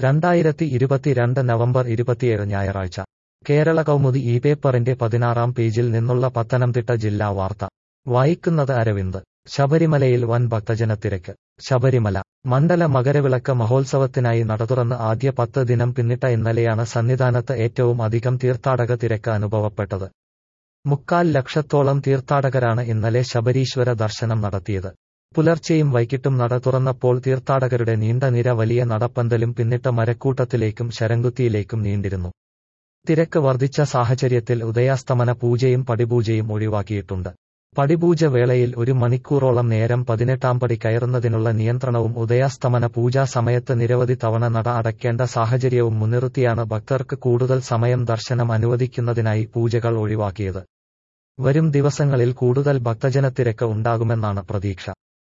രണ്ടായിരത്തി ഇരുപത്തിരണ്ട് നവംബർ ഇരുപത്തിയേഴ് ഞായറാഴ്ച കേരള കൗമുദി ഈ പേപ്പറിന്റെ പതിനാറാം പേജിൽ നിന്നുള്ള പത്തനംതിട്ട ജില്ലാ വാർത്ത വായിക്കുന്നത് അരവിന്ദ് ശബരിമലയിൽ വൻ ഭക്തജനത്തിരക്ക് ശബരിമല മണ്ഡല മകരവിളക്ക് മഹോത്സവത്തിനായി നടതുറന്ന് ആദ്യ പത്ത് ദിനം പിന്നിട്ട ഇന്നലെയാണ് സന്നിധാനത്ത് ഏറ്റവും അധികം തീർത്ഥാടക തിരക്ക് അനുഭവപ്പെട്ടത് മുക്കാൽ ലക്ഷത്തോളം തീർത്ഥാടകരാണ് ഇന്നലെ ശബരീശ്വര ദർശനം നടത്തിയത് പുലർച്ചെയും വൈകിട്ടും നട തുറന്നപ്പോൾ തീർത്ഥാടകരുടെ നീണ്ട നിര വലിയ നടപ്പന്തലും പിന്നിട്ട മരക്കൂട്ടത്തിലേക്കും ശരംകുത്തിയിലേക്കും നീണ്ടിരുന്നു തിരക്ക് വർദ്ധിച്ച സാഹചര്യത്തിൽ ഉദയാസ്തമന പൂജയും പടിപൂജയും ഒഴിവാക്കിയിട്ടുണ്ട് പടിപൂജ വേളയിൽ ഒരു മണിക്കൂറോളം നേരം പതിനെട്ടാം പടി കയറുന്നതിനുള്ള നിയന്ത്രണവും ഉദയാസ്തമന പൂജാ സമയത്ത് നിരവധി തവണ നട അടയ്ക്കേണ്ട സാഹചര്യവും മുൻനിർത്തിയാണ് ഭക്തർക്ക് കൂടുതൽ സമയം ദർശനം അനുവദിക്കുന്നതിനായി പൂജകൾ ഒഴിവാക്കിയത് വരും ദിവസങ്ങളിൽ കൂടുതൽ ഭക്തജനത്തിരക്ക് ഉണ്ടാകുമെന്നാണ് പ്രതീക്ഷ